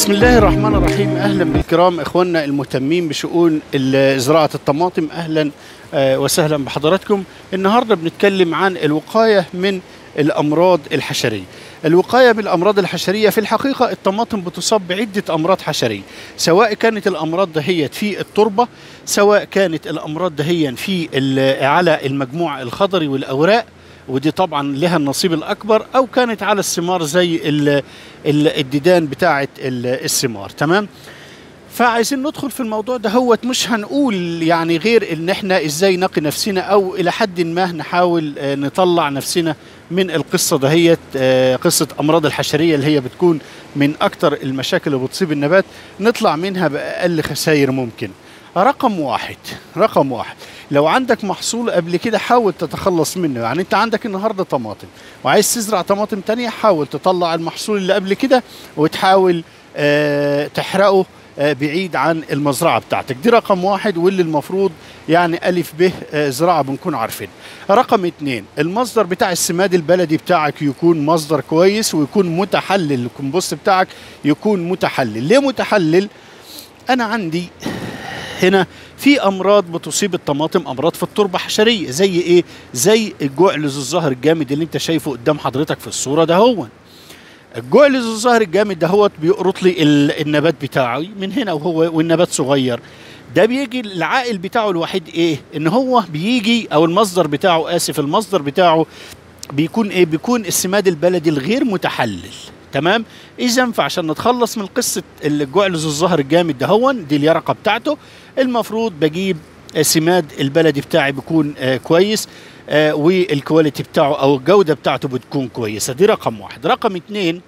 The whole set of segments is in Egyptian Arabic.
بسم الله الرحمن الرحيم اهلا بالكرام اخواننا المهتمين بشؤون ال- زراعه الطماطم اهلا آه، وسهلا بحضراتكم النهارده بنتكلم عن الوقايه من الامراض الحشريه الوقايه من الامراض الحشريه في الحقيقه الطماطم بتصاب بعده امراض حشريه سواء كانت الامراض دهيت في التربه سواء كانت الامراض دهيا في ال- على المجموع الخضري والاوراق ودي طبعا لها النصيب الاكبر او كانت على الثمار زي ال- ال- الديدان بتاعه ال- الثمار تمام فعايزين ندخل في الموضوع ده هو مش هنقول يعني غير ان احنا ازاي نقي نفسنا او الى حد ما نحاول آه، نطلع نفسنا من القصه دهيت آه، قصه امراض الحشريه اللي هي بتكون من اكتر المشاكل اللي بتصيب النبات نطلع منها باقل خسائر ممكن رقم واحد رقم واحد لو عندك محصول قبل كده حاول تتخلص منه يعني انت عندك النهارده طماطم وعايز تزرع طماطم تانية حاول تطلع المحصول اللي قبل كده وتحاول آه تحرقه آه بعيد عن المزرعة بتاعتك دي رقم واحد واللي المفروض يعني ألف به آه زراعة بنكون عارفين رقم اتنين المصدر بتاع السماد البلدي بتاعك يكون مصدر كويس ويكون متحلل الكمبوست بتاعك يكون متحلل ليه متحلل انا عندي هنا في امراض بتصيب الطماطم امراض في التربه حشريه زي ايه زي الجعلز الظاهر الجامد اللي انت شايفه قدام حضرتك في الصوره ده هو الجعلز الظاهر الجامد ده هو بيقرط لي ال- النبات بتاعي من هنا وهو والنبات صغير ده بيجي العائل بتاعه الوحيد ايه ان هو بيجي او المصدر بتاعه اسف المصدر بتاعه بيكون ايه بيكون السماد البلدي الغير متحلل تمام اذا فعشان نتخلص من قصه الجعلز الظهر الجامد ده هو دي اليرقه بتاعته المفروض بجيب آه، سماد البلدي بتاعي بيكون آه كويس آه والكواليتي بتاعه او الجوده بتاعته بتكون كويسه دي رقم واحد رقم اتنين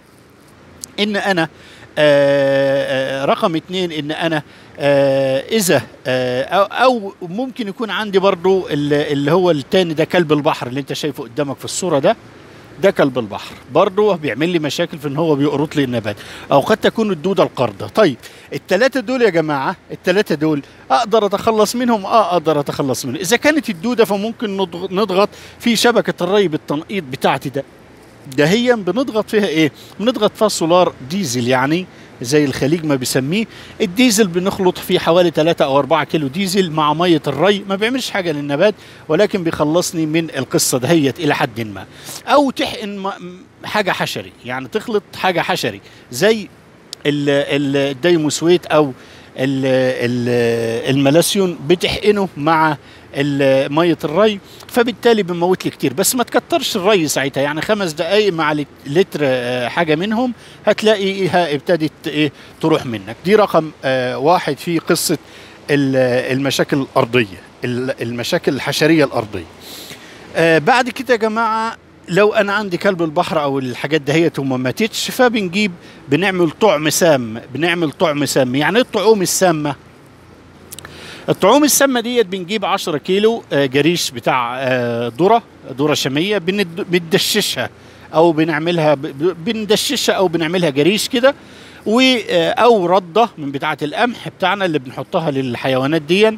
ان انا آه آه، رقم اتنين ان انا آه اذا آه أو, او ممكن يكون عندي برضو ال- اللي هو التاني ده كلب البحر اللي انت شايفه قدامك في الصوره ده ده كلب البحر برضه بيعمل لي مشاكل في ان هو بيقرط لي النبات او قد تكون الدوده القارده طيب الثلاثه دول يا جماعه الثلاثه دول اقدر اتخلص منهم اه اقدر اتخلص منهم اذا كانت الدوده فممكن نضغ- نضغط في شبكه الري بالتنقيط بتاعتي ده دهيا بنضغط فيها ايه بنضغط فيها سولار ديزل يعني زي الخليج ما بيسميه الديزل بنخلط فيه حوالي 3 او 4 كيلو ديزل مع ميه الري ما بيعملش حاجه للنبات ولكن بيخلصني من القصه دهيت الى حد ما او تحقن م- م- حاجه حشري يعني تخلط حاجه حشري زي ال- ال- الدايموسويت او ال- ال- الملاسيون بتحقنه مع ال- ميه الري فبالتالي بنموت لي كتير بس ما تكترش الري ساعتها يعني خمس دقائق مع لت- لتر آه، حاجه منهم هتلاقيها ابتدت ايه تروح منك دي رقم آه، واحد في قصه ال- المشاكل الارضيه ال- المشاكل الحشريه الارضيه آه بعد كده يا جماعه لو انا عندي كلب البحر او الحاجات دهيت وما ماتتش فبنجيب بنعمل طعم سام بنعمل طعم سام يعني ايه الطعوم السامه الطعوم السامه ديت بنجيب 10 كيلو آه، جريش بتاع آه، ذره ذره شاميه بند- بندششها او بنعملها ب- ب- بندششها او بنعملها جريش كده و آه، او رده من بتاعه القمح بتاعنا اللي بنحطها للحيوانات دي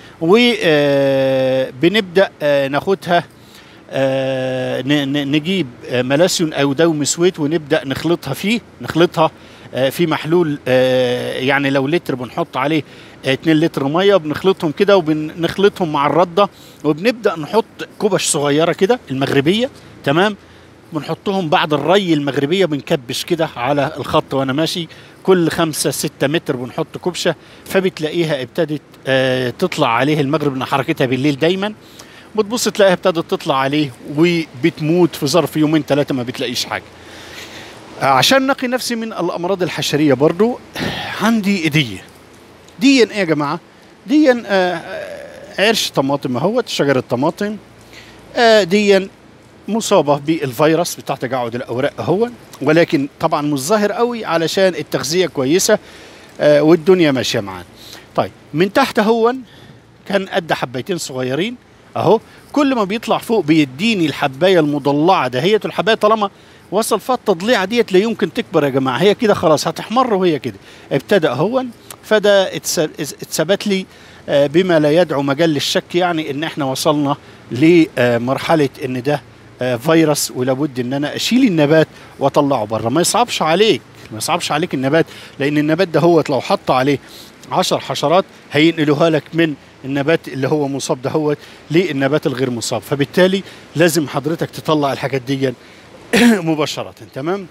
وبنبدا ناخدها آه، ن- ن- نجيب آه، ملاسيون او دوم سويت ونبدا نخلطها فيه نخلطها آه، في محلول آه، يعني لو لتر بنحط عليه 2 لتر ميه بنخلطهم كده وبنخلطهم مع الرده وبنبدا نحط كبش صغيره كده المغربيه تمام بنحطهم بعد الري المغربيه بنكبش كده على الخط وانا ماشي كل خمسة ستة متر بنحط كبشه فبتلاقيها ابتدت آه، تطلع عليه المغرب لأن حركتها بالليل دايما بتبص تلاقيها ابتدت تطلع عليه وبتموت في ظرف يومين ثلاثة ما بتلاقيش حاجة آه، عشان نقي نفسي من الأمراض الحشرية برضو عندي إيدية ديا إيه يا جماعة ديا آه، آه، عرش طماطم اهوت شجرة طماطم آه، ديا مصابة بالفيروس بتاع تجعد الأوراق اهو ولكن طبعا مش ظاهر قوي علشان التغذية كويسة آه، والدنيا ماشية معانا طيب من تحت هون كان قد حبايتين صغيرين اهو كل ما بيطلع فوق بيديني الحبايه المضلعه دهيت الحبايه طالما وصل فيها التضليعه ديت لا يمكن تكبر يا جماعه هي كده خلاص هتحمر وهي كده ابتدى هو فده اتس- اتثبت لي آه، بما لا يدعو مجال للشك يعني ان احنا وصلنا لمرحله ان ده آه، فيروس ولابد ان انا اشيل النبات واطلعه بره ما يصعبش عليك ما يصعبش عليك النبات لان النبات ده هو لو حط عليه عشر حشرات هينقلوها لك من النبات اللي هو مصاب ده هو للنبات الغير مصاب فبالتالي لازم حضرتك تطلع الحاجات دي مباشرة تمام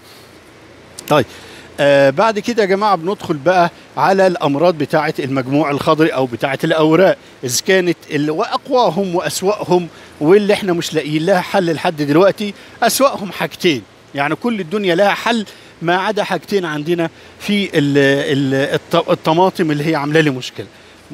طيب آه بعد كده يا جماعة بندخل بقى على الأمراض بتاعة المجموع الخضري أو بتاعة الأوراق إذا كانت ال- وأقواهم وأسوأهم واللي إحنا مش لاقيين لها حل لحد دلوقتي أسوأهم حاجتين يعني كل الدنيا لها حل ما عدا حاجتين عندنا في ال ال الط- الطماطم اللي هي عاملة لي مشكلة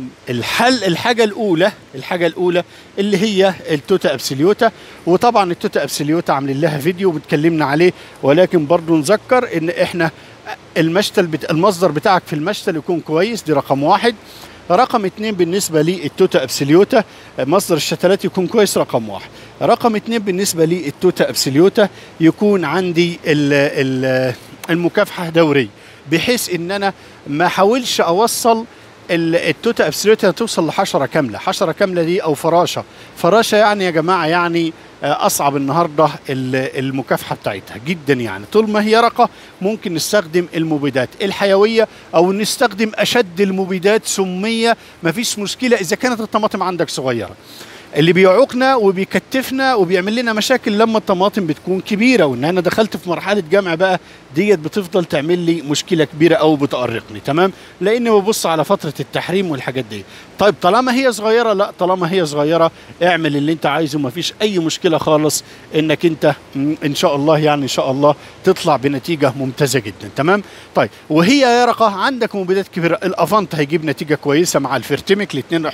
الحل الحاجة الأولى الحاجة الأولى اللي هي التوتا أبسليوتا وطبعا التوتا أبسليوتا عاملين لها فيديو بتكلمنا عليه ولكن برضو نذكر إن إحنا المشتل بت... المصدر بتاعك في المشتل يكون كويس دي رقم واحد رقم اتنين بالنسبة للتوتا أبسليوتا مصدر الشتلات يكون كويس رقم واحد رقم اتنين بالنسبة للتوتا أبسليوتا يكون عندي ال... ال... المكافحة دورية بحيث ان انا ما احاولش اوصل ال- التوتا ابسوليوتا توصل لحشره كامله حشره كامله دي او فراشه فراشه يعني يا جماعه يعني آه، اصعب النهارده ال- المكافحه بتاعتها جدا يعني طول ما هي رقه ممكن نستخدم المبيدات الحيويه او نستخدم اشد المبيدات سميه مفيش مشكله اذا كانت الطماطم عندك صغيره اللي بيعوقنا وبيكتفنا وبيعمل لنا مشاكل لما الطماطم بتكون كبيره وان انا دخلت في مرحله جمع بقى ديت بتفضل تعمل لي مشكله كبيره او بتؤرقني تمام لاني ببص على فتره التحريم والحاجات دي طيب طالما هي صغيره لا طالما هي صغيره اعمل اللي انت عايزه مفيش اي مشكله خالص انك انت م، ان شاء الله يعني ان شاء الله تطلع بنتيجه ممتازه جدا تمام طيب وهي يرقه عندك مبيدات كبيره الافانت هيجيب نتيجه كويسه مع الفيرتيميك الاثنين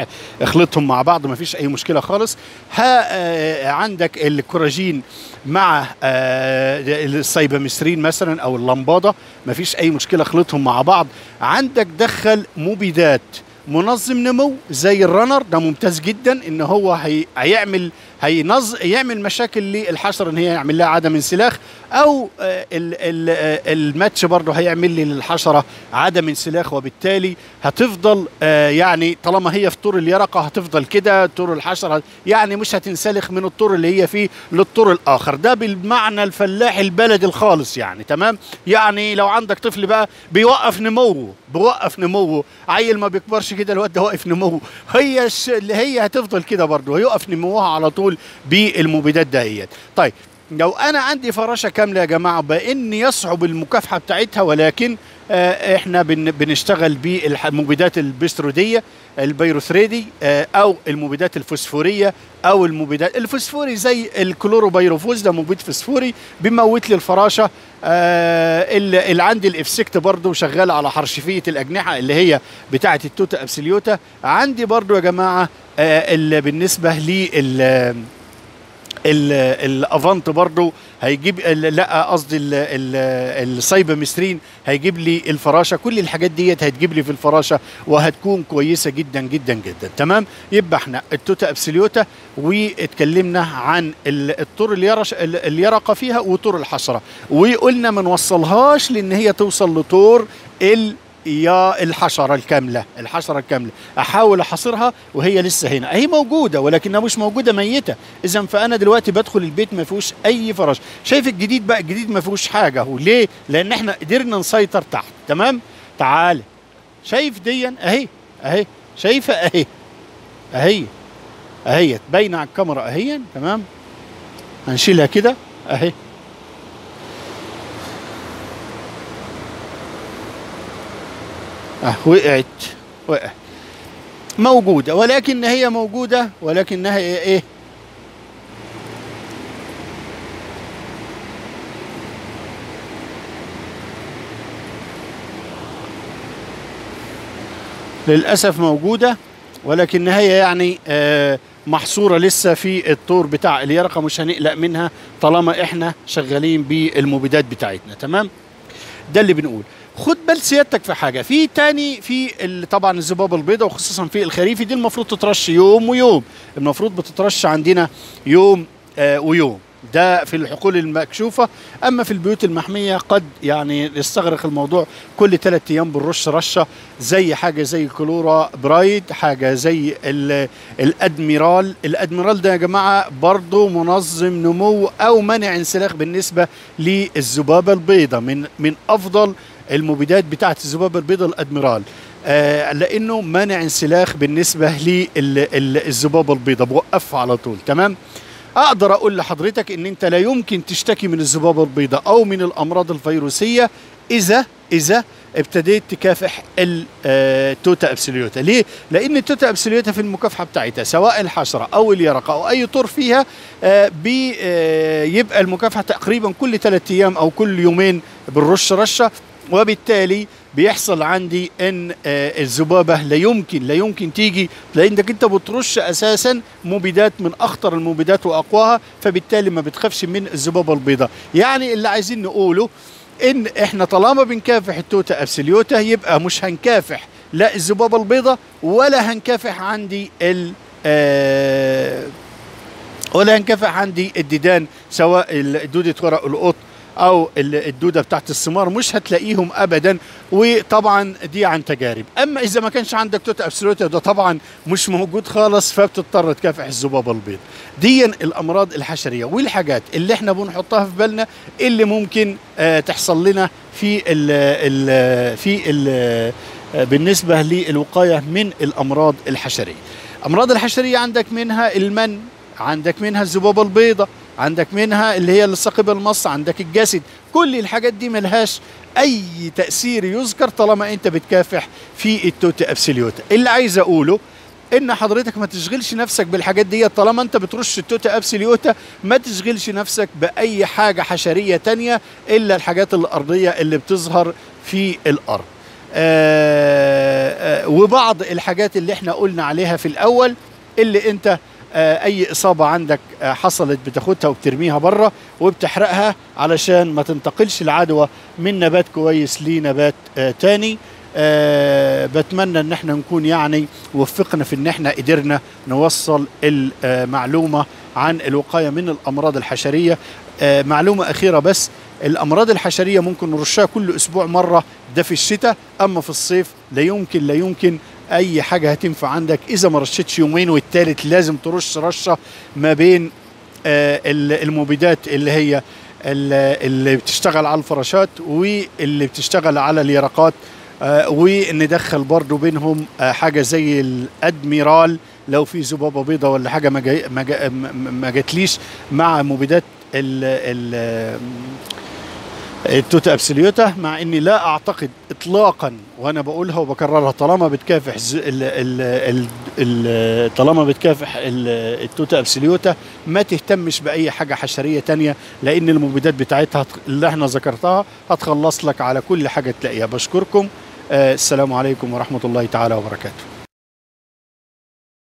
اخلطهم مع بعض مفيش اي مشكله خالص ها آه، عندك الكوراجين مع آه، السايبامسترين مثلا او اللمباده مفيش اي مشكله اخلطهم مع بعض عندك دخل مبيدات منظم نمو زي الرنر ده ممتاز جدا ان هو هي هيعمل هينظ يعمل مشاكل للحشره ان هي يعمل لها عدم انسلاخ او آه، ال ال آه، الماتش برضه هيعمل لي للحشره عدم انسلاخ وبالتالي هتفضل آه، يعني طالما هي في طور اليرقه هتفضل كده طور الحشره يعني مش هتنسلخ من الطور اللي هي فيه للطور الاخر ده بالمعنى الفلاح البلدي الخالص يعني تمام يعني لو عندك طفل بقى بيوقف نموه بيوقف نموه عيل ما بيكبرش كده الواد ده واقف نموه هي الش- اللي هي هتفضل كده برضه هيقف نموها على طول بالمبيدات دهيت طيب لو انا عندي فراشه كامله يا جماعه بان يصعب المكافحه بتاعتها ولكن آه، احنا بن بنشتغل بالمبيدات البستروديه البيروثريدي آه، او المبيدات الفوسفوريه او المبيدات الفوسفوري زي الكلوروبيروفوز ده مبيد فوسفوري بيموت لي الفراشه آه، اللي اللي عندي الافسكت برضو شغال على حرشفيه الاجنحه اللي هي بتاعه التوتا ابسليوتا عندي برضو يا جماعه آه، اللي بالنسبه لل ال- الافانت برضو هيجيب ال- لا قصدي ال- ال- السايبامسترين هيجيب لي الفراشه كل الحاجات ديت هتجيب لي في الفراشه وهتكون كويسه جدا جدا جدا تمام يبقى احنا التوتا ابسليوتا واتكلمنا عن ال- الطور اليرش ال- اليرقه فيها وطور الحشره وقلنا ما نوصلهاش لان هي توصل لطور ال يا الحشرة الكاملة الحشرة الكاملة أحاول أحاصرها وهي لسه هنا هي موجودة ولكنها مش موجودة ميتة إذا فأنا دلوقتي بدخل البيت ما فيهوش أي فراش شايف الجديد بقى الجديد ما فيهوش حاجة هو ليه لأن إحنا قدرنا نسيطر تحت تمام تعال شايف ديا أهي أهي شايفة أهي أهي أهي باينة على الكاميرا أهي تمام هنشيلها كده أهي اه وقعت وقعت موجودة ولكن هي موجودة ولكنها ايه, إيه؟ للأسف موجودة ولكنها هي يعني آه محصورة لسه في الطور بتاع اليرقة مش هنقلق منها طالما احنا شغالين بالمبيدات بتاعتنا تمام ده اللي بنقول خد بال سيادتك في حاجه في تاني في ال- طبعا الذبابه البيضاء وخصوصا في الخريفي دي المفروض تترش يوم ويوم المفروض بتترش عندنا يوم آه ويوم ده في الحقول المكشوفة أما في البيوت المحمية قد يعني يستغرق الموضوع كل ثلاثة أيام بنرش رشة زي حاجة زي كلورا برايد حاجة زي ال- الأدميرال الأدميرال ده يا جماعة برضو منظم نمو أو منع انسلاخ بالنسبة للذبابة البيضاء من من أفضل المبيدات بتاعت الذبابة البيضاء الأدميرال آه لأنه منع انسلاخ بالنسبة للذبابة البيضاء بوقفها على طول تمام اقدر اقول لحضرتك ان انت لا يمكن تشتكي من الذبابه البيضاء او من الامراض الفيروسيه اذا اذا ابتديت تكافح التوتا ابسوليوتا ليه لان التوتا ابسوليوتا في المكافحه بتاعتها سواء الحشره او اليرقه او اي طور فيها آه، بي آه، يبقى المكافحه تقريبا كل ثلاثة ايام او كل يومين بنرش رشه وبالتالي بيحصل عندي ان آه، الذبابه لا يمكن لا يمكن تيجي لانك انت بترش اساسا مبيدات من اخطر المبيدات واقواها فبالتالي ما بتخافش من الذبابه البيضاء يعني اللي عايزين نقوله ان احنا طالما بنكافح التوتا ابسليوتا يبقى مش هنكافح لا الذبابه البيضاء ولا هنكافح عندي ال آه، ولا هنكافح عندي الديدان سواء ال- دودة ورق القط او ال- الدوده بتاعت الثمار مش هتلاقيهم ابدا وطبعا دي عن تجارب اما اذا ما كانش عندك توتا ابسولوتا ده طبعا مش موجود خالص فبتضطر تكافح الذبابه البيض دي الامراض الحشريه والحاجات اللي احنا بنحطها في بالنا اللي ممكن آه تحصل لنا في ال ال في ال بالنسبه للوقايه من الامراض الحشريه امراض الحشريه عندك منها المن عندك منها الذبابه البيضاء عندك منها اللي هي الثقب المص عندك الجسد كل الحاجات دي ملهاش اي تاثير يذكر طالما انت بتكافح في التوتا ابسليوتا اللي عايز اقوله ان حضرتك ما تشغلش نفسك بالحاجات دي طالما انت بترش التوتا ابسليوتا ما تشغلش نفسك باي حاجه حشريه تانية الا الحاجات الارضيه اللي بتظهر في الارض آه آه وبعض الحاجات اللي احنا قلنا عليها في الاول اللي انت آه اي اصابه عندك آه حصلت بتاخدها وبترميها بره وبتحرقها علشان ما تنتقلش العدوى من نبات كويس لنبات آه تاني أه بتمنى ان احنا نكون يعني وفقنا في ان احنا قدرنا نوصل المعلومه عن الوقايه من الامراض الحشريه أه معلومه اخيره بس الامراض الحشريه ممكن نرشها كل اسبوع مره ده في الشتاء اما في الصيف لا يمكن لا يمكن اي حاجه هتنفع عندك اذا ما رشتش يومين والتالت لازم ترش رشه ما بين أه المبيدات اللي هي اللي بتشتغل على الفراشات واللي بتشتغل على اليرقات آه وندخل برضو بينهم آه حاجه زي الادميرال لو في ذبابه بيضاء ولا حاجه ما جاي ما, جا ما جاتليش مع مبيدات ال ال التوتا ابسوليوتا مع اني لا اعتقد اطلاقا وانا بقولها وبكررها طالما بتكافح ال ال ال طالما بتكافح التوتا ابسوليوتا ما تهتمش باي حاجه حشريه تانية لان المبيدات بتاعتها اللي احنا ذكرتها هتخلص لك على كل حاجه تلاقيها بشكركم آه السلام عليكم ورحمه الله تعالى وبركاته